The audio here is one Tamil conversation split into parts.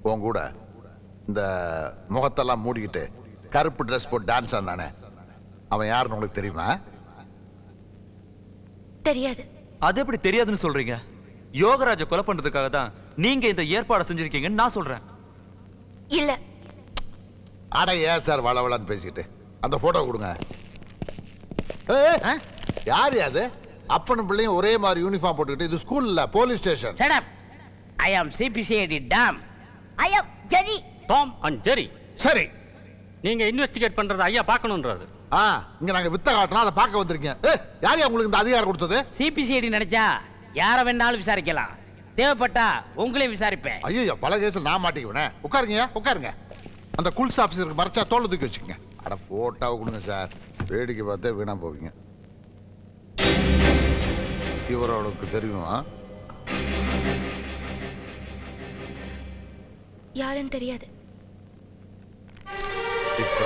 உன் கூட இந்த முகத்தெல்லாம் மூடிக்கிட்டு கருப்பு ட்ரெஸ் போட்டு டான்ஸ் ஆனானே அவன் யாருன்னு உங்களுக்கு தெரியுமா தெரியாது அது எப்படி தெரியாதுன்னு சொல்றீங்க யோகராஜ கொலை பண்றதுக்காக தான் நீங்க இந்த ஏற்பாடை செஞ்சிருக்கீங்கன்னு நான் சொல்றேன் இல்ல அட ஏன் சார் வளவளன்னு பேசிக்கிட்டு அந்த போட்டோ கொடுங்க ஏய், யார் அது அப்பனும் பிள்ளையும் ஒரே மாதிரி யூனிஃபார்ம் போட்டுக்கிட்டு இது ஸ்கூல் இல்ல police station Shut up. I am CPCID Dam. I am Jerry. Tom and Jerry சரி நீங்க இன்வெஸ்டிகேட் பண்றத ஐயா பார்க்கணுன்றாரு ஆ இங்க நாங்க வித்த காட்டுறோம் அதை பார்க்க வந்திருக்கீங்க ஏய், யார் உங்களுக்கு இந்த அதிகாரம் கொடுத்தது சிபிசிஐடி நினைச்சா யார வேணாலும் விசாரிக்கலாம் தேவைப்பட்டா உங்களையும் விசாரிப்பேன் ஐயோ பல கேஸ்ல நான் மாட்டிக்குவேனே உட்காருங்க உட்காருங்க அந்த குல்ஸ் ஆபீசருக்கு மறைச்சா தோல் தூக்கி வச்சுக்கோங்க அட போட்டோவை கொடுங்க சார் வேடிக்கை பார்த்தே வீணா போவீங்க இவரோளுக்கு தெரியுமா யாருன்னு தெரியாது இப்ப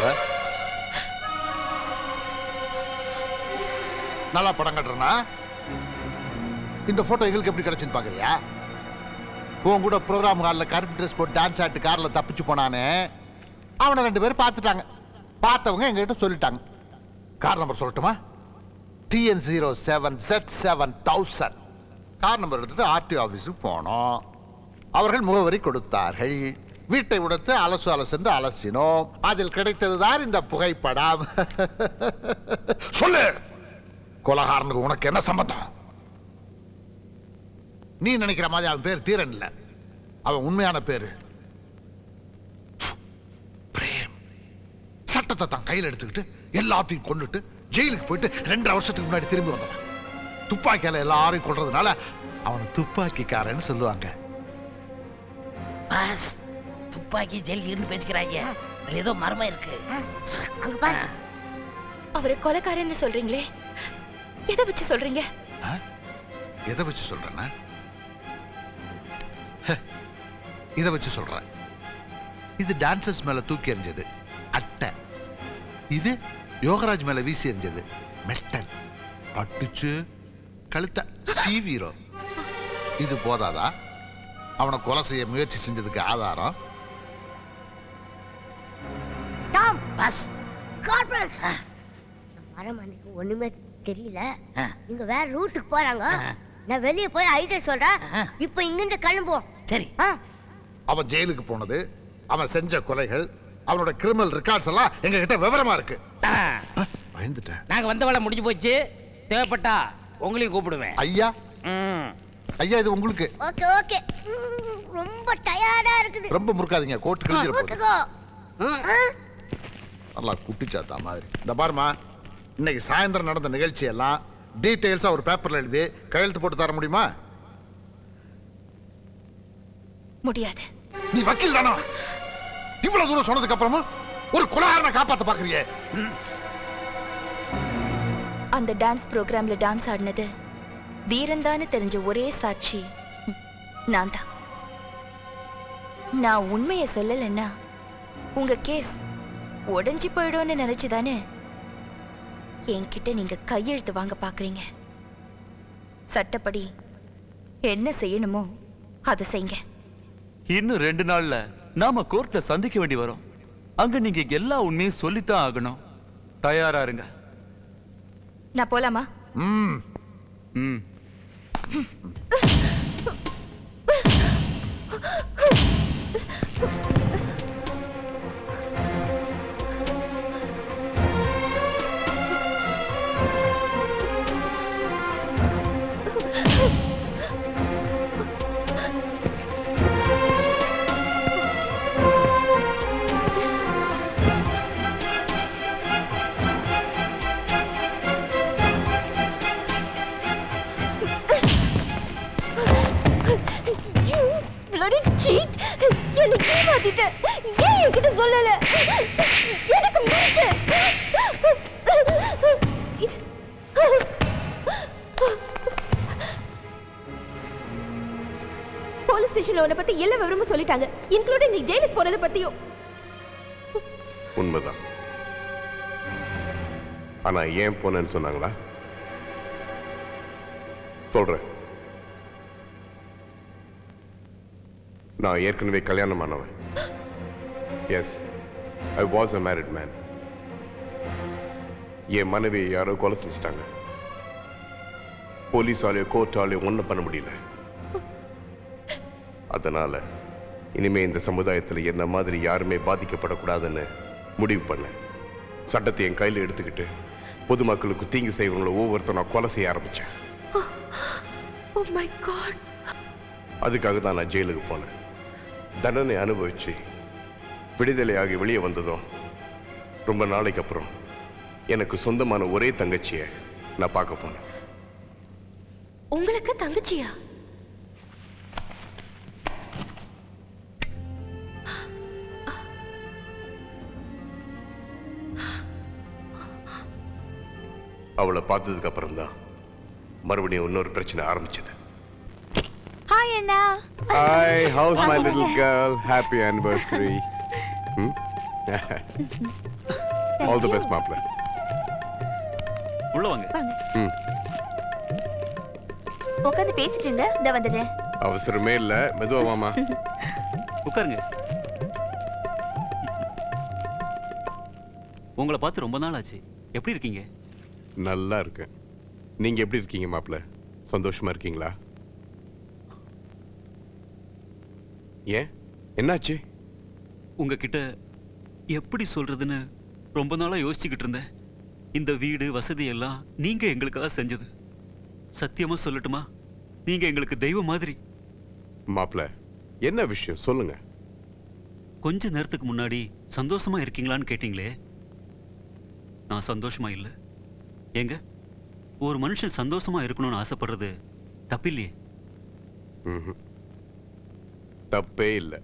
நல்லா படம் கட்டுறனா இந்த போட்டோ எங்களுக்கு எப்படி கிடைச்சுன்னு பாக்குறியா உன் கூட ப்ரோக்ராம் ஹாலில் கருப்பு ட்ரெஸ் போட்டு டான்ஸ் ஆட்டு கார்ல தப்பிச்சு போனானே அவனை ரெண்டு பேரும் பார்த்துட்டாங்க பார்த்தவங்க எங்ககிட்ட சொல்லிட்டாங்க கார் நம்பர் சொல்லட்டுமா TN zero seven set seven thousand car number எடுத்துட்டு ஆர்டி ஆஃபீஸுக்கு போனோம் அவர்கள் முகவரி கொடுத்தார்கள் வீட்டை உடைத்து அலசு அலசென்று அலசினோம் அதில் கிடைத்ததுதான் இந்த புகைப்படம் சொல்லு கொலகாரனுக்கு உனக்கு என்ன சம்பந்தம் நீ நினைக்கிற மாதிரி அவன் பேர் தீரன் இல்ல அவன் உண்மையான பேரு பிரேம் சட்டத்தை தான் கையில் எடுத்துக்கிட்டு எல்லாத்தையும் கொண்டுட்டு ஜெயிலுக்கு போயிட்டு ரெண்டரை வருஷத்துக்கு முன்னாடி திரும்பி வந்தவன் துப்பாக்கியால எல்லாரையும் கொள்றதுனால அவனை துப்பாக்கிக்காரன்னு சொல்லுவாங்க பாஸ் துப்பாக்கி ஜெல்லின்னு பேசிக்கிறாங்க அதுல ஏதோ மர்மம் இருக்கு அங்க பாரு அவரை கொலைக்காரன்னு சொல்றீங்களே எதை வச்சு சொல்றீங்க எதை வச்சு சொல்றேன்னா ஹ, இதை வச்சு சொல்றேன் இது டான்சர்ஸ் மேல தூக்கி எறிஞ்சது அட்டை இது யோகராஜ் மேல வீசி எறிஞ்சது மெட்டல் பட்டுச்சு கழுத்த சீவீரம் இது போதாதா அவனை கொலை செய்ய முயற்சி செஞ்சதுக்கு ஆதாரம் டாம் பாஸ் கார்பரேட்ஸ் வரமணிக்கு ஒண்ணுமே தெரியல ஆ. நீங்க வேற ரூட்டுக்கு போறாங்க ஆ. நான் வெளிய போய் ஐடியா சொல்றேன் ஆ. இப்போ இங்கிருந்து கிளம்புவோம் சரி ஆ அவன் ஜெயிலுக்கு போனது அவன் செஞ்ச கொலைகள் அவனோட கிரிமினல் ரெக்கார்ட்ஸ் எல்லாம் எங்க கிட்ட விவரமா இருக்கு ஆ, அஹ், பயந்துட்டேன் நாங்க வந்த வேலை முடிஞ்சு போச்சு தேவைப்பட்டா உங்களையும் கூப்பிடுவேன் ஐயா ம். ஐயா இது உங்களுக்கு ஓகே ஓகே ம், ரொம்ப டயர்டா இருக்குது ரொம்ப முறுக்காதீங்க கோட்டு கிழிஞ்சிட போகுது ஊத்துக்கோ ம். ஆ, நல்லா குட்டிச்சாத்தா மாதிரி இந்த பாருமா இன்னைக்கு சாயந்தரம் நடந்த நிகழ்ச்சி எல்லாம் டீடைல்ஸா ஒரு பேப்பர்ல எழுதி கையெழுத்து போட்டு தர முடியுமா முடியாது நீ வக்கீல் தானா இவ்வளவு தூரம் சொன்னதுக்கு அப்புறமும் ஒரு கொலகாரனை காப்பாத்த பாக்குறியே ம், அந்த டான்ஸ் ப்ரோக்ராம்ல டான்ஸ் ஆடினது தீரந்தான்னு தெரிஞ்ச ஒரே சாட்சி ம், நான் தான் நான் உண்மையை சொல்லலைன்னா உங்க கேஸ் உடைஞ்சு போயிடும்னு நினைச்சுதானே என்கிட்ட நீங்க கையெழுத்து வாங்க பாக்குறீங்க சட்டப்படி என்ன செய்யணுமோ அதை செய்யுங்க இன்னும் ரெண்டு நாள்ல நாம கோர்ட்ல சந்திக்க வேண்டி வரும் அங்க நீங்க எல்லா உண்மையும் சொல்லித்தான் ஆகணும் தயாரா இருங்க நான் போலாமா ம் ம் You bloody cheat! என்னை ஏமாத்திட்ட ஏன் என்கிட்ட சொல்லல எனக்கு மிரட்டு போலீஸ் ஸ்டேஷன்ல உன்னை பத்தி எல்லா விவரமும் சொல்லிட்டாங்க இன்க்ளூடிங் நீ ஜெயிலுக்கு போறத பத்தியும் உண்மைதான் ஆனா ஏன் போனேன்னு சொன்னாங்களா சொல்றேன் நான் ஏற்கனவே கல்யாணம் ஆனவன் yes I was a married man என் மனைவி யாரோ கொலை செஞ்சுட்டாங்க போலீஸாலேயோ கோர்ட்டாலேயோ ஒன்றும் பண்ண முடியல அதனால இனிமே இந்த சமுதாயத்தில் என்ன மாதிரி யாருமே பாதிக்கப்படக்கூடாதுன்னு முடிவு பண்ணேன் சட்டத்தை என் கையில் எடுத்துக்கிட்டு பொதுமக்களுக்கு தீங்கு செய்வங்களை ஒவ்வொருத்தரும் நான் கொலை செய்ய ஆரம்பிச்சேன் ஓ மை காட் அதுக்காக தான் நான் ஜெயிலுக்கு போனேன் தண்டனை அனுபவிச்சு விடுதலையாகி வெளியே வந்ததும் ரொம்ப நாளைக்கு அப்புறம் எனக்கு சொந்தமான ஒரே தங்கச்சியை நான் பார்க்க போனேன் உங்களுக்கு தங்கச்சியா அவளை பார்த்ததுக்கு அப்புறம் தான் மறுபடியும் இன்னொரு பிரச்சனை ஆரம்பிச்சது ஹாய் அண்ணா hi how's my little girl happy anniversary all the best மாப்ள உள்ள வாங்க ம் உட்காந்து பேசிட்டு இருங்க இந்த வந்துடுறேன் அவசரமே இல்ல மெதுவா மாமா உட்காருங்க உங்களை பார்த்து ரொம்ப நாள் ஆச்சு எப்படி இருக்கீங்க நல்லா இருக்கேன் நீங்க எப்படி இருக்கீங்க மாப்ள சந்தோஷமா இருக்கீங்களா ஏன் என்னாச்சு உங்ககிட்ட எப்படி சொல்றதுன்னு ரொம்ப நாளா யோசிச்சுக்கிட்டு இருந்தேன் இந்த வீடு வசதி எல்லாம் நீங்க எங்களுக்காக செஞ்சது சத்தியமா சொல்லட்டுமா நீங்க எங்களுக்கு தெய்வம் மாதிரி மாப்ள என்ன விஷயம் சொல்லுங்க கொஞ்ச நேரத்துக்கு முன்னாடி சந்தோஷமா இருக்கீங்களான்னு கேட்டீங்களே நான் சந்தோஷமா இல்ல ஏங்க ஒரு மனுஷன் சந்தோஷமா இருக்கணும்னு ஆசைப்படுறது தப்பில்லையே ம்ஹும். தப்பே இல்லை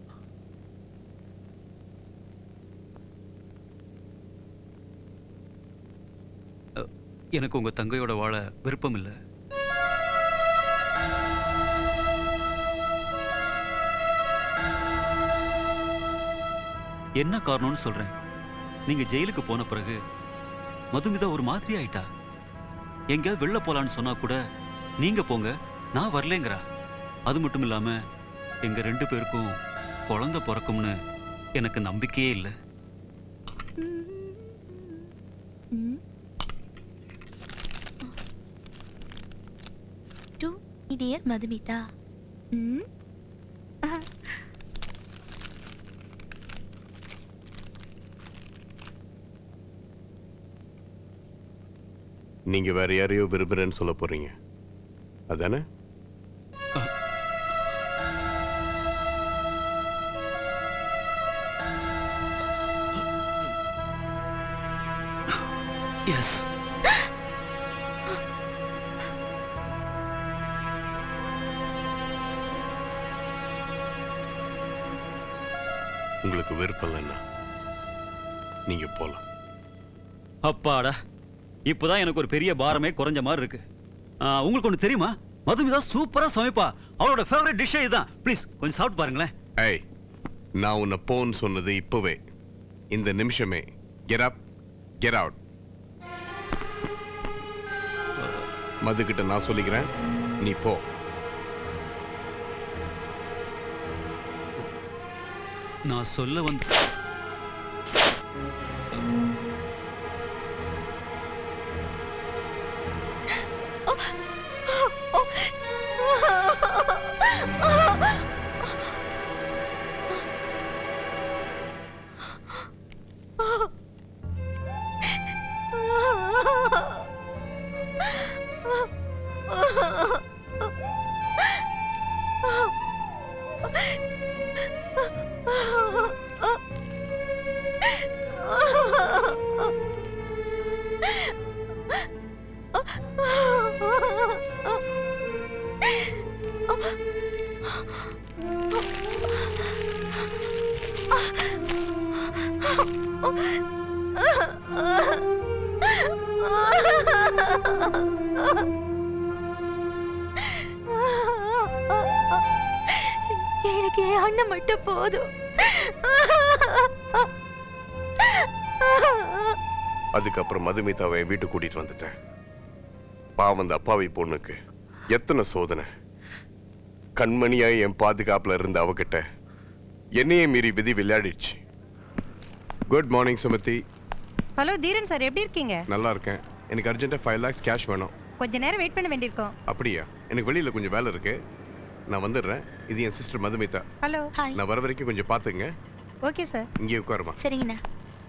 எனக்கு உங்க தங்கையோட வாழ விருப்பம் இல்லை என்ன காரணம்னு சொல்றேன் நீங்க ஜெயிலுக்கு போன பிறகு மதுமிதா ஒரு மாதிரி ஆயிட்டா எங்கேயாவது வெளில போலான்னு சொன்னா கூட நீங்க போங்க நான் வரலேங்கிறா அது மட்டும் இல்லாம எங்க ரெண்டு பேருக்கும் குழந்தை பிறக்கும்னு எனக்கு நம்பிக்கையே இல்லை டு டியர் மதுமிதா ம் நீங்க வேற யாரையோ விரும்புறேன்னு சொல்ல போறீங்க அதானே எஸ் உங்களுக்கு விருப்பம் இல்லைன்னா நீங்க போலாம் அப்பாடா இப்போதான் எனக்கு ஒரு பெரிய பாரமே குறைஞ்ச மாதிரி இருக்கு ஆ, உங்களுக்கு ஒண்ணு தெரியுமா மதுமிதா சூப்பரா சமைப்பா அவளோட ஃபேவரட் டிஷ்ஷே இதுதான் ப்ளீஸ் கொஞ்சம் சாப்பிட்டு பாருங்களேன் ஏய் நான் உன்னை போன்னு சொன்னது இப்பவே இந்த நிமிஷமே get up get out Madhu கிட்ட நான் சொல்லிக்கிறேன் நீ போ நான் சொல்ல வந்து எனக்கு என் அண்ணன் மட்டும் போதும் அதுக்கப்புறம் மதுமிதாவை வீட்டுக்கு கூட்டிட்டு வந்துட்டேன் பாவம் அந்த அப்பாவி பொண்ணுக்கு எத்தனை சோதனை கண்மணியா என் பாதுகாப்புல இருந்த அவகிட்ட என்னையே மீறி விதி விளையாடிடுச்சு good morning Sumathi hello Dheeran sir எப்படி இருக்கீங்க நல்லா இருக்கேன் எனக்கு அர்ஜென்ட்டாக ஃபைவ் லேக்ஸ் கேஷ் வேணும் கொஞ்ச நேரம் வெயிட் பண்ண வேண்டியிருக்கோம் அப்படியா எனக்கு வெளியில் கொஞ்சம் வேலை இருக்கு நான் வந்துடுறேன் இது என் சிஸ்டர் மதுமிதா ஹலோ ஹாய் நான் வர வரைக்கும் கொஞ்சம் பார்த்துங்க ஓகே சார் இங்கே உட்காருமா சரிங்கண்ணா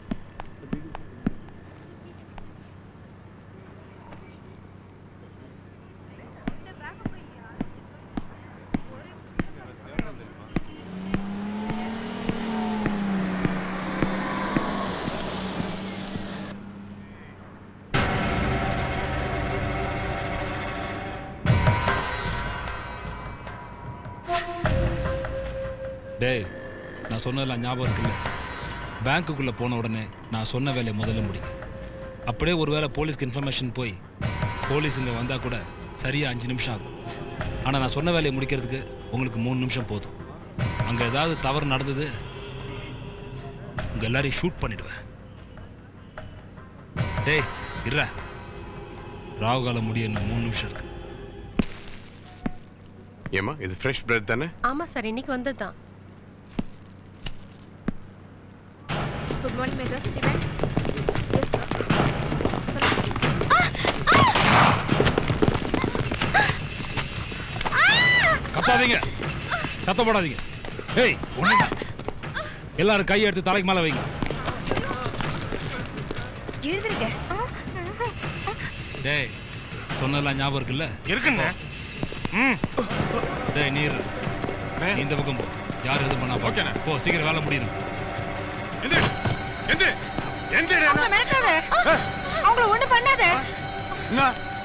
டேய் நான் சொன்னதெல்லாம் ஞாபகம் இருக்குல்ல பேங்க்குக்குள்ளே போன உடனே நான் சொன்ன வேலையை முதல்ல முடி அப்படியே ஒருவேளை போலீஸ்க்கு இன்ஃபர்மேஷன் போய் போலீஸ் இங்கே வந்தால் கூட சரியாக அஞ்சு நிமிஷம் ஆகும் ஆனால் நான் சொன்ன வேலையை முடிக்கிறதுக்கு உங்களுக்கு மூணு நிமிஷம் போதும் அங்கே ஏதாவது தவறு நடந்தது உங்கள் எல்லாரையும் ஷூட் பண்ணிடுவேன் டேய் இருற ராகு காலம் முடிய இன்னும் மூணு நிமிஷம் இருக்கு ஏமா இது ஃப்ரெஷ் பிரெட் தானே ஆமா சார் இன்னைக்கு வந்தது தான் good morning Madras city bank yes sir கப்பாதீங்க சத்தம் போடாதீங்க ஏய் ஒண்ணுங்க எல்லாரும் கையை எடுத்து தலைக்கு மேல வைங்க எழுதுருங்க டேய் சொன்னதெல்லாம் ஞாபகம் இருக்குல்ல இருக்குண்ணே டேய் நீர் நீ இந்த பக்கம் போ யார் எதுவும் பண்ணா ஓகேண்ணே. போ சீக்கிரம் வேலை முடியணும் எந்திரி எந்திரி எந்திரி அவங்க மிரட்டாத அவங்கள ஒண்ணு பண்ணாத என்ன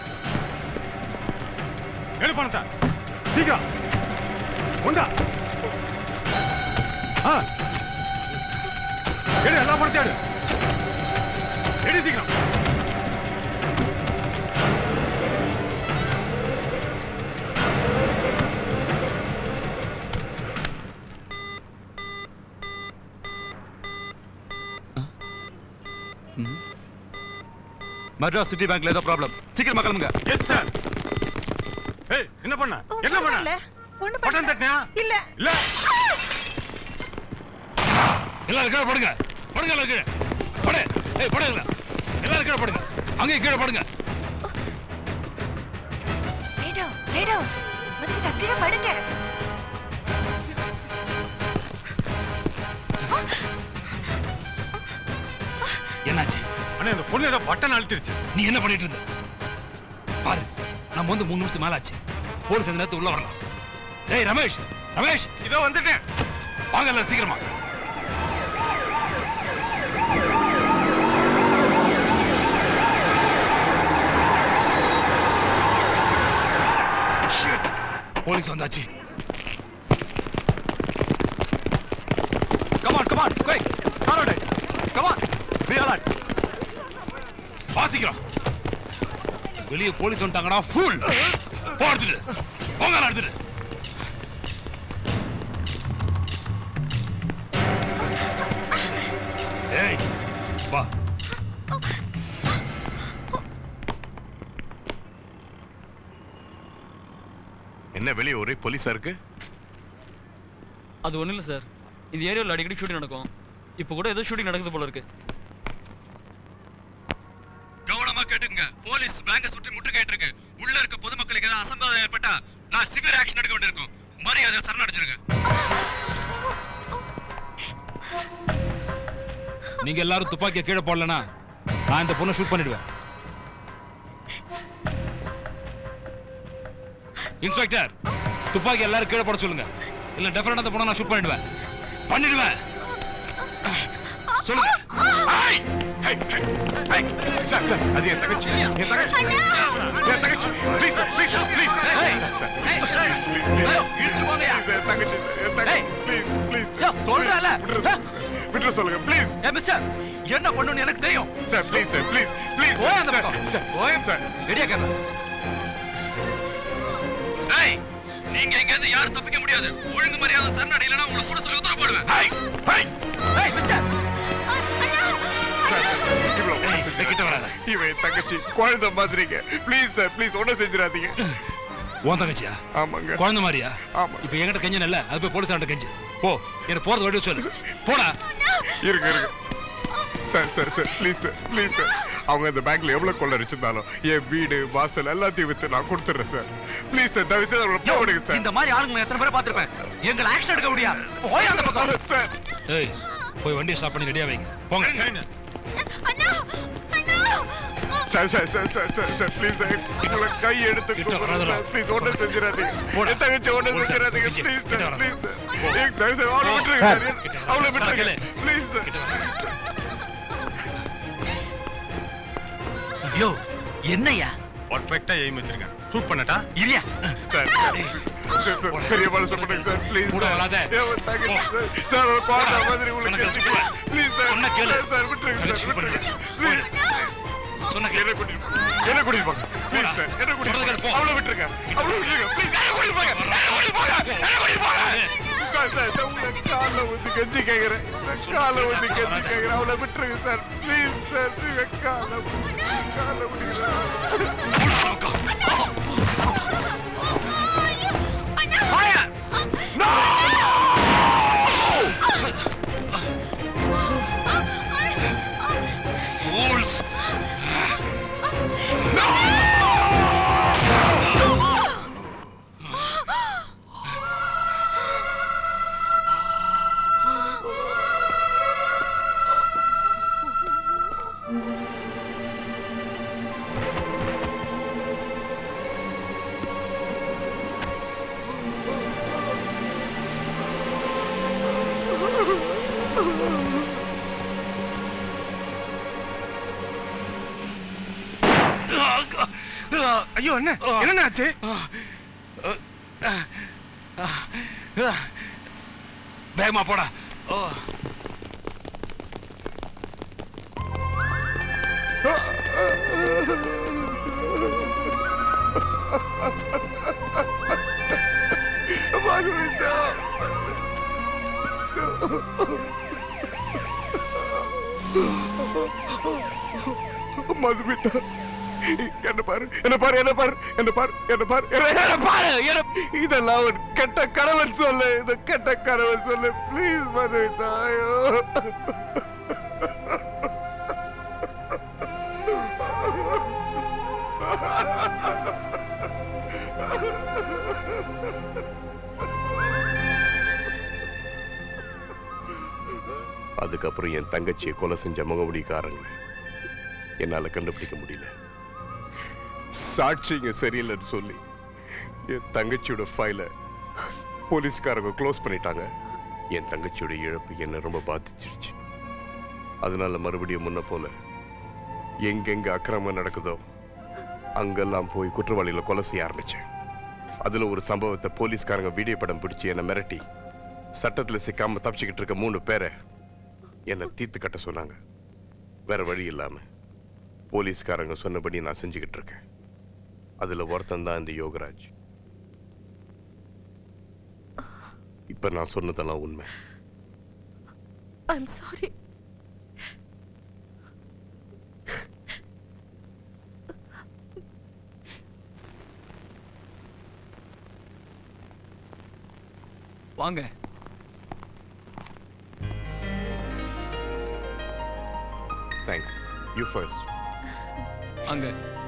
எடு பணத்தை சீக்கிரம் உண்டா ஆ எடு எல்லா பணத்தையும் எடு எடு சீக்கிரம் மெட்ராஸ் சிட்டி பேங்க்ல ஏதோ ப்ராப்ளம் சீக்கிரமா கிளம்புங்க எஸ் சார் ஏய் என்ன பண்ண என்ன பண்ண ஒண்ணு பட்டன் தட்டினா இல்ல இல்ல எல்லாரும் கீழே படுங்க படுங்க எல்லாரும் கீழே படு ஏய் படு எல்லாரும். எல்லாரும் கீழே படுங்க அங்கேயும் கீழே படுங்க ரேடோ ரேடோ வந்து கட்டிட படுங்க என்னாச்சு அண்ணா இந்த பொண்ணு ஏதோ பட்டன் அழுத்திருச்சு நீ என்ன பண்ணிட்டு இருந்த பாரு நம்ம வந்து மூணு நிமிஷம் மேல ஆச்சு போலீஸ் அந்த நேரத்து உள்ள வரலாம் டேய் ரமேஷ் ரமேஷ் இதோ வந்துட்டேன் வாங்க எல்லாரும் சீக்கிரமா Shit. போலீஸ் வந்தாச்சு come on come on quick forward come on be alert வாசிக்கிறோம் வெளியே போலீஸ் வந்துட்டாங்கடா ஃபுல் போ எடுத்துட்டு போங்க எல்லாம் எடுத்துட்டு ஏய் வா என்ன வெளியே ஒரே போலீஸா இருக்கு அது ஒண்ணும் இல்ல சார் இந்த ஏரியாவில் அடிக்கடி ஷூட்டிங் நடக்கும் இப்போ கூட ஏதோ ஷூட்டிங் நடக்குது போல இருக்கு கவனமா கேட்டுங்க போலீஸ் பேங்க சுற்றி முற்றுகையிட்டு இருக்கு உள்ள இருக்க பொதுமக்களுக்கு ஏதாவது அசம்பாவிதம் ஏற்பட்டா நான் சிவியர் ஆக்ஷன் எடுக்க வேண்டியிருக்கும் மரியாதை சரணடைஞ்சிருங்க நீங்க எல்லாரும் துப்பாக்கியை கீழே போடலனா நான் இந்த பொண்ணை ஷூட் பண்ணிடுவேன் இன்ஸ்பெக்டர் துப்பாக்கி எல்லாரும் கீழே போட சொல்லுங்க இல்ல டெஃபினட்டா அந்த பொண்ணை நான் ஷூட் பண்ணிடுவேன் பண்ணிடுவேன் சொல்லுங்க ஏய், ஏய், ஏய், சார் சார் அது என் தங்கச்சி என் தங்கச்சி என் தங்கச்சி please sir please sir please தங்கச்சி என் தங்கச்சி ப்ளீஸ் ப்ளீஸ் சொல்றல விட்டுற சொல்லுங்க ப்ளீஸ் ஏ மிஸ்டர் என்ன பண்ணணும்னு எனக்கு தெரியும் sir please sir please please போய் அந்த சார் பக்கம் சார் போய் சார் ரெடியா கேமரா டேய் நீங்க இங்க இருந்து யாரும் தப்பிக்க முடியாது ஒழுங்கு மரியாதை சரணடையலனா உங்களை சுட சொல்லி உத்தரவு போடுவேன் ஹை ஹை ஏய் மிஸ்டர் இவ்வளவு ஒண்ணு ஏய், செஞ்சிடாதீங்க. கிட்ட வராத. இவன் என் தங்கச்சி குழந்தை மாதிரிங்க ப்ளீஸ் சார் ப்ளீஸ் ஒன்றும் செஞ்சிடாதீங்க உன் தங்கச்சியா ஆமாங்க குழந்தை மாதிரியா ஆமா. இப்ப என்கிட்ட கெஞ்சன் இல்ல அது போய் போலீஸ் கெஞ்சு போ எனக்கு போறது வழி சொல்லு போடா இருங்க இருங்க sir sir sir please sir please sir அவங்க இந்த பேங்க்ல எவ்வளவு கொள்ளடிச்சிருந்தாலும் என் வீடு வாசல் எல்லாத்தையும் வித்து நான் கொடுத்துறேன் சார் ப்ளீஸ் சார் தயவு செய்து அவங்களை போடுங்க சார் இந்த மாதிரி ஆளுங்க எத்தனை பேரை பார்த்திருப்பேன் எங்களை ஆக்ஷன் எடுக்க முடியா போய் அந்த பக்கம் சார் ஏய் போய் வண்டியை ஸ்டாப் பண்ணி ரெடியா வைங்க போங்க அண்ணா அண்ணா sir sir sir sir sir sir please sir உங்களை கை எடுத்து கிட்ட வராதடா. ப்ளீஸ் ஒன்றும் செஞ்சிடாதீங்க போடா. என் தங்கச்சி ஒன்றும் போ சார், செஞ்சிடாதீங்க கிட்ட ப்ளீஸ் கிட்ட சார் வராத. ப்ளீஸ் சார் ஏய், தயவு செய்து அவளை போ. விட்டுருங்க சார் கிட்ட அவளை வராத. விட்டுருங்க கேளு. ப்ளீஸ் சார் கிட்ட வராத. யோ என்னையா பர்ஃபெக்ட்டா எய்ம் வச்சிருக்கேன் ஷூட் பண்ணட்டா இல்லையா சார் சார், பெரிய மனசு பண்ணுங்க சார் ப்ளீஸ் கூட வராத. தங்கச்சி சார் சார் ஒரு குழந்தை மாதிரி உங்களுக்கு உனக்கு கெஞ்சிக்கிறேன். ப்ளீஸ் சார் சொன்னா கேளு. சார் விட்டுருங்க தங்கச்சி சார் பண்ணுங்க. விட்டுருங்க ப்ளீஸ் சொன்ன என்ன கூட்டிட்டு போங்க. என்ன கூட்டிட்டு போங்க ப்ளீஸ் சார் என்ன கூட்டிட்டு சொல்றதை கேளு, போங்க போ. அவளை விட்டுருங்க அவளை விட்டுருங்க ப்ளீஸ் என்ன கூட்டிட்டு போங்க என்ன கூட்டிட்டு போங்க என்ன கூட்டிட்டு போங்க சார் சார் சார் உங்களை காலை வந்து கெஞ்சி கேட்கிறேன் காலை வந்து கெஞ்சி கேட்கிறேன் அவளை விட்டுருங்க சார் ப்ளீஸ் சார் நீங்க காலை விட்டு- காலை விட்டுக்கிறேன் Fools! ஐயோ என்ன என்ன ஆச்சு வேகமா போடா மதுமிதா என்ன பாரு என்ன பாரு என்ன பாரு என்ன பாரு என்ன பாரு என்ன- என்ன பாரு என்ன- இதெல்லாம் ஒரு கெட்ட கணவன் சொல்லு இது கெட்ட கணவன் சொல்லு ப்ளீஸ் மதுமிதா ஐயோ அதுக்கப்புறம் என் தங்கச்சியை கொலை செஞ்ச முகமுடிக்காரங்க என்னால கண்டுபிடிக்க முடியல சாட்சிங்க சரியில்லைன்னு சொல்லி என் தங்கச்சியோட ஃபைலை போலீஸ்காரங்க க்ளோஸ் பண்ணிட்டாங்க என் தங்கச்சியோட இழப்பு என்ன ரொம்ப பாதிச்சிருச்சு அதனால மறுபடியும் முன்ன போல எங்கெங்க அக்கிரமம் நடக்குதோ அங்கெல்லாம் போய் குற்றவாளிகளை கொலை செய்ய ஆரம்பிச்சேன் அதுல ஒரு சம்பவத்தை போலீஸ்காரங்க வீடியோ படம் பிடிச்சு என்னை மிரட்டி சட்டத்துல சிக்காம தப்பிச்சுக்கிட்டு இருக்க மூணு பேரை என்னை தீர்த்து கட்ட சொன்னாங்க வேற வழி இல்லாம போலீஸ்காரங்க சொன்னபடி நான் செஞ்சுக்கிட்டு இருக்கேன் அதுல ஒருத்தன் தான் இந்த யோகராஜ் இப்ப நான் சொன்னதெல்லாம் உண்மை ஐம் சாரி வாங்க தேங்க்ஸ் யூ ஃபர்ஸ்ட் அங்க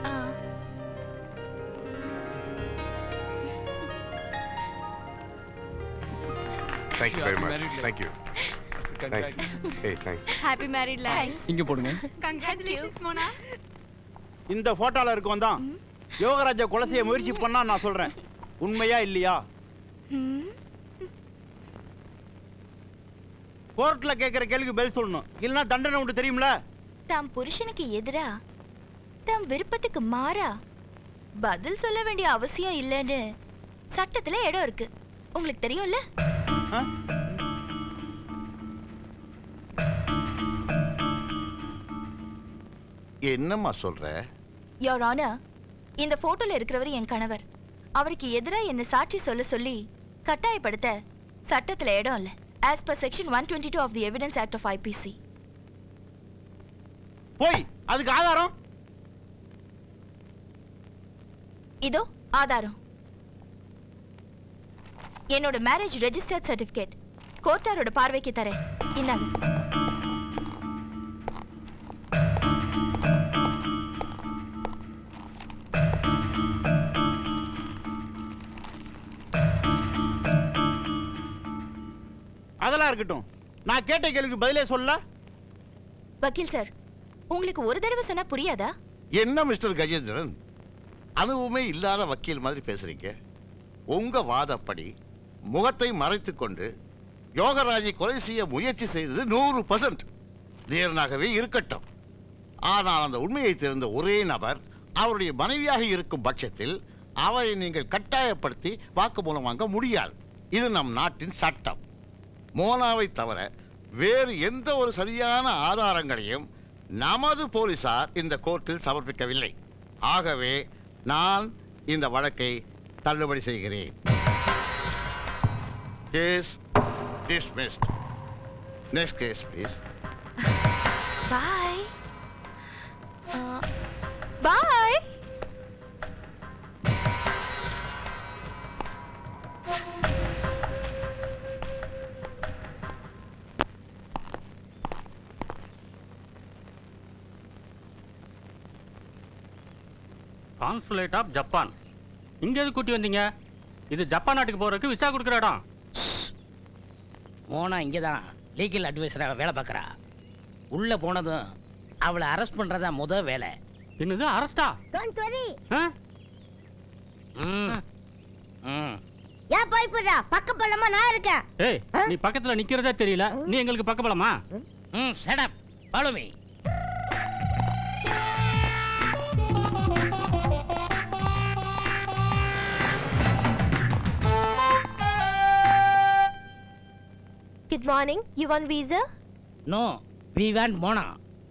thank you very much Married life. Thank you thanks ஏய் தேங்க்ஸ் ஹாப்பி மேரிட் லைஃப் இங்க போடுங்க கங்க்ராச்சுலேஷன்ஸ் மோனா இந்த போட்டோல இருக்கவன் தான் யோகராஜ கொலை செய்ய முயற்சி பண்ணா நான் சொல்றேன் உண்மையா இல்லையா கோர்ட்ல கேக்குற கேள்விக்கு பதில் சொல்லணும் இல்லைன்னா தண்டனை உண்டு தெரியும்ல தாம் புருஷனுக்கு எதிரா தாம் விருப்பத்துக்கு மாறா பதில் சொல்ல வேண்டிய அவசியம் இல்லைன்னு சட்டத்துல இடம் இருக்கு உங்களுக்கு தெரியும்ல ஆ? என்னம்மா சொல்ற யோர் ஆனர் இந்த போட்டோல இருக்கிறவர் என் கணவர் அவருக்கு எதிரா என்ன சாட்சி சொல்ல சொல்லி கட்டாயப்படுத்த சட்டத்துல இடம் இல்ல as per section one twenty two of the evidence act of IPC போய் அதுக்கு ஆதாரம் இதோ ஆதாரம் என்னோட மேரேஜ் ரெஜிஸ்டர்ட் சர்டிபிகேட் கோர்ட்டாரோட பார்வைக்கு தரேன் இந்தாங்க அதெல்லாம் இருக்கட்டும் நான் கேட்ட கேள்விக்கு பதிலே சொல்ல வக்கீல் சார் உங்களுக்கு ஒரு தடவை சொன்னா புரியாதா என்ன மிஸ்டர் கஜேந்திரன் அனுபவமே இல்லாத வக்கீல் மாதிரி பேசுறீங்க உங்க வாதப்படி முகத்தை மறைத்துக் கொண்டு யோகராஜை கொலை செய்ய முயற்சி செய்தது நூறு பர்சன்ட் தீரனாகவே இருக்கட்டும் ஆனால் அந்த உண்மையை தெரிந்த ஒரே நபர் அவருடைய மனைவியாக இருக்கும் பட்சத்தில் அவரை நீங்கள் கட்டாயப்படுத்தி வாக்குமூலம் வாங்க முடியாது இது நம் நாட்டின் சட்டம் மோனாவை தவிர வேறு எந்த ஒரு சரியான ஆதாரங்களையும் நமது போலீசார் இந்த கோர்ட்டில் சமர்ப்பிக்கவில்லை ஆகவே நான் இந்த வழக்கை தள்ளுபடி செய்கிறேன் case dismissed next case please bye bye consulate of Japan இங்க எது கூட்டி வந்தீங்க இது ஜப்பான் நாட்டுக்கு போறதுக்கு விசா கொடுக்குற இடம் மோனா இங்கே தான் லீகல் அட்வைசராக வேலை பார்க்குறா உள்ளே போனதும் அவளை அரெஸ்ட் பண்ணுறதா முத வேலை என்னது அரஸ்டா டோன்ட் வரி ம் ம் ஏன் பயப்படுறா பக்க பள்ளமா நான் இருக்கேன் ஏய் நீ பக்கத்துல நிக்கிறதே தெரியல நீ எங்களுக்கு பக்கபலமா ம் செடப் follow me good morning you want visa no we want Mona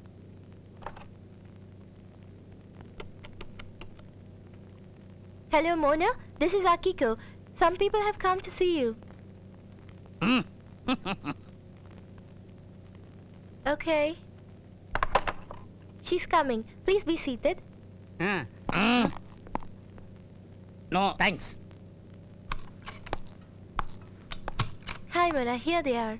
Hello, Mona. This is Akiko. Some people have come to see you. ம் Okay. She's coming. Please be seated. ம் no thanks Hi, Mona. Here they are.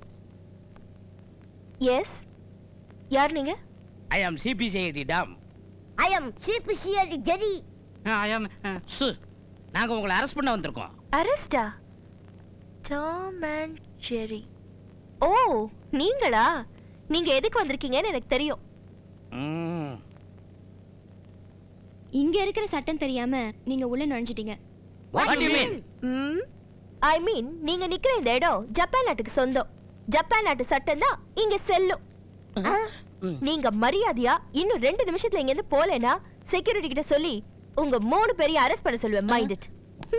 Yes? யார் நீங்க I am CBCID Tom I am CBCID Jerry I am சு நாங்கள் உங்களை அரெஸ்ட் பண்ண வந்திருக்கோம் அரெஸ்டா டாம் அண்ட் ஜெரி ஓ நீங்களா நீங்க எதுக்கு வந்திருக்கீங்கன்னு எனக்கு தெரியும் ம் இங்க இருக்கிற சட்டம் தெரியாம நீங்க உள்ள நுழைஞ்சிட்டீங்க What do you mean? ம் ஐ மீன் நீங்க நிக்கிற இந்த இடம் ஜப்பான் நாட்டுக்கு சொந்தம் ஜப்பான் நாட்டு சட்டம் தான் இங்க செல்லும் நீங்க மரியாதையா இன்னும் ரெண்டு நிமிஷத்துல இங்க இருந்து போலேனா செக்யூரிட்டி கிட்ட சொல்லி உங்க மூணு பேரையும் அரெஸ்ட் பண்ண சொல்லுவேன் மைண்ட் இட்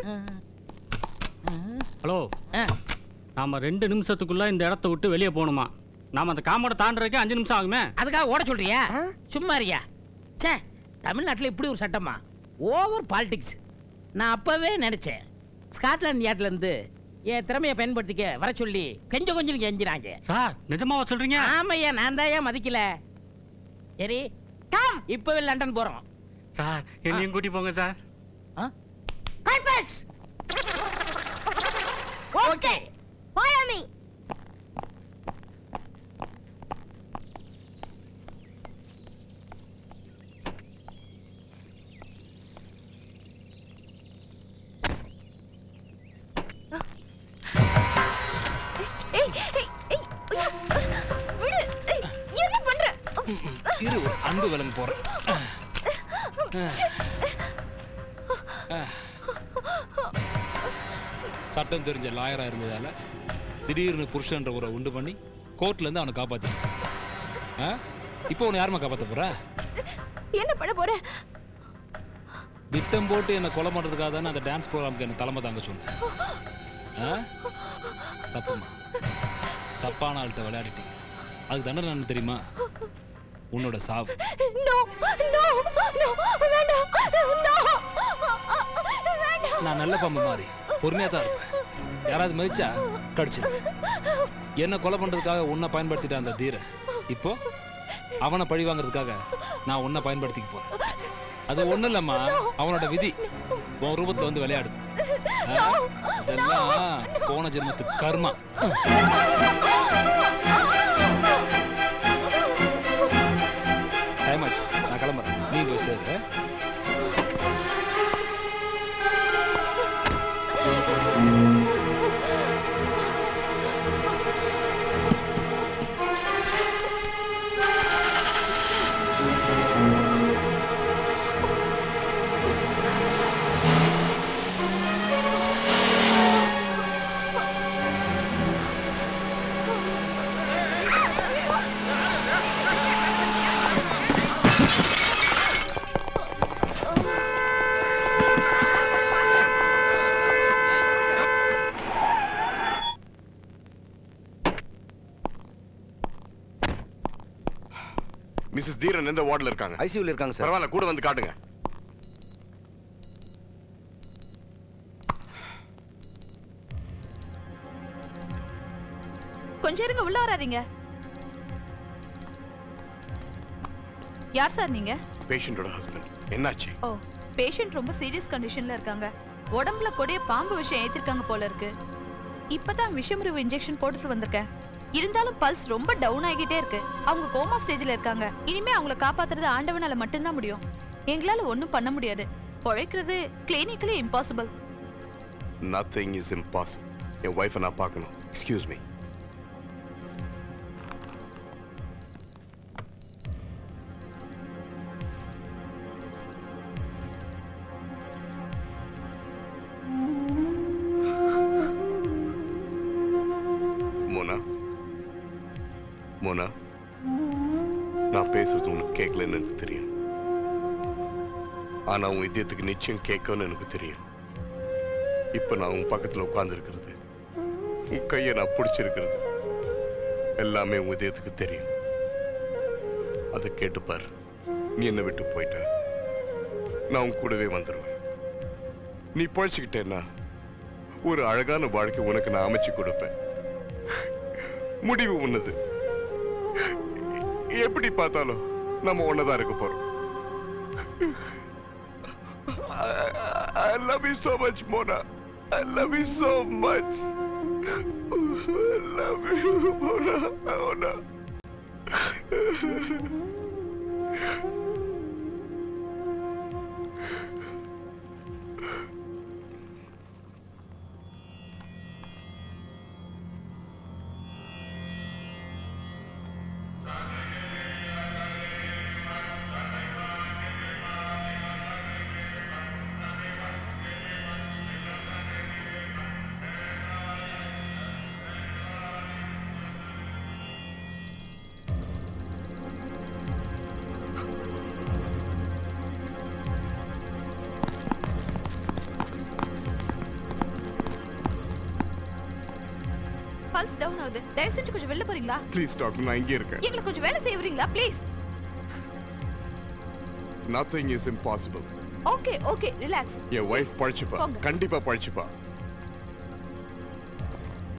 ஹலோ நாம ரெண்டு நிமிஷத்துக்குள்ள இந்த இடத்த விட்டு வெளியே போகணுமா நாம அந்த காம்போட தாண்டறதுக்கு அஞ்சு நிமிஷம் ஆகுமே அதுக்காக ஓட சொல்றியா சும்மா இருக்கியா ச்சே தமிழ்நாட்டுல இப்படி ஒரு சட்டமா ஓவர் பாலிடிக்ஸ் நான் அப்பவே நினைச்சேன் ஸ்காட்லாந்து யார்ட்ல இருந்து என் திறமையை பயன்படுத்திக்க வர சொல்லி கொஞ்சம் கொஞ்சம் கெஞ்சிராங்க சார் நிஜமாவா சொல்றீங்க ஆமையா நான் தான் ஏன் மதிக்கல சரி கம் இப்பவே லண்டன் போறோம் சார் என்னையும் கூட்டி போங்க sir conference okay follow me ஏய் ஏய் ஏய் ஐயோ! விடு ஏய், என்ன பண்ற இரு ஒரு அன்பு விலங்கு போறேன் சட்டம் தெரிஞ்ச லாயரா இருந்ததால திடீர்னு புருஷன்ற உரை உண்டு பண்ணி கோர்ட்ல இருந்து அவனை காப்பாத்திட்டான் ஆ? இப்போ உன்னை யாரும்மா காப்பாத்த போற என்ன பண்ண போற திட்டம் போட்டு என்னை கொலை பண்றதுக்காக தானே அந்த டான்ஸ் ப்ரோக்ராமுக்கு என்ன தலைமை தாங்க சொன்னேன் ஆ? தப்புமா தப்பான ஆள்கிட்ட விளையாடிட்டீங்க அதுக்கு தண்டனை என்ன தெரியுமா உன்னோட சாவு நோ நோ நோ வேண்டாம் நோ வேண்டாம் நான் நல்ல பாம்பு மாதிரி பொறுமையா தான் இருப்பேன் யாராவது மதிச்சா கடிச்சு என்ன கொலை பண்றதுக்காக உன்னை பயன்படுத்திட்ட அந்த தீரன் இப்போ அவனை பழி வாங்குறதுக்காக நான் உன்னை பயன்படுத்திக்க போறேன் அது ஒண்ணும் இல்லம்மா அவனோட விதி உன் ரூபத்துல வந்து விளையாடு ஆ? இதெல்லாம் போன ஜென்மத்து கர்மா டைம் ஆச்சு நான் கிளம்புறேன் நீ போய் சேரு மிஸ்ஸஸ் தீரன் எந்த வார்டில் இருக்காங்க ஐசியூல இருக்காங்க சார் பரவாயில்ல கூட வந்து காட்டுங்க கொஞ்சம் இருங்க உள்ள வராதீங்க யார் சார் நீங்க பேஷண்டோட ஹஸ்பண்ட் என்னாச்சு ஓ பேஷண்ட் ரொம்ப சீரியஸ் கண்டிஷன்ல இருக்காங்க உடம்புல கொடிய பாம்பு விஷயம் ஏத்திருக்காங்க போல இருக்கு இப்பதான் விஷமுறிவு இன்ஜெக்ஷன் போட்டுட்டு வந்திருக்கேன் இருந்தாலும் பல்ஸ் ரொம்ப டவுன் ஆகிட்டே இருக்கு அவங்க கோமா ஸ்டேஜ்ல இருக்காங்க இனிமே அவங்கள காப்பாத்துறது ஆண்டவனால மட்டும்தான் முடியும் எங்களால ஒண்ணும் பண்ண முடியாது பொழைக்கிறது clinically impossible nothing is impossible என் ஒய்ஃபை நான் பார்க்கணும் எக்ஸ்கியூஸ் மீ மோனா மோனா நான் பேசுறது உனக்கு கேட்கலன்னு எனக்கு தெரியும் ஆனா உன் இதயத்துக்கு நிச்சயம் கேட்கும்னு எனக்கு தெரியும் இப்ப நான் உன் பக்கத்துல உட்கார்ந்து இருக்கிறது உன் கையை நான் பிடிச்சிருக்கிறது எல்லாமே உன் இதயத்துக்கு தெரியும் அதை கேட்டுப்பார் நீ என்ன விட்டு போயிட்ட நான் உன் கூடவே வந்துடுவேன் நீ பழச்சிக்கிட்டேன்னா ஒரு அழகான வாழ்க்கை உனக்கு நான் அமைச்சு கொடுப்பேன் முடிவு உன்னது எப்படி பார்த்தாலும் நம்ம ஒன்னதான் இருக்க போறோம் I love you so much, Mona. I love you so much. I love you, Mona. Mona. Pulse down ஆகுது தயவு செஞ்சு கொஞ்சம் வெளில போறீங்களா ப்ளீஸ் டாக்டர் நான் இங்கே இருக்கேன் எங்களுக்கு கொஞ்சம் வேலை செய்ய விடுறீங்களா please nothing is impossible okay okay relax என் ஒய்ஃப் பழிச்சுப்பா போங்க. கண்டிப்பா பழிச்சுப்பா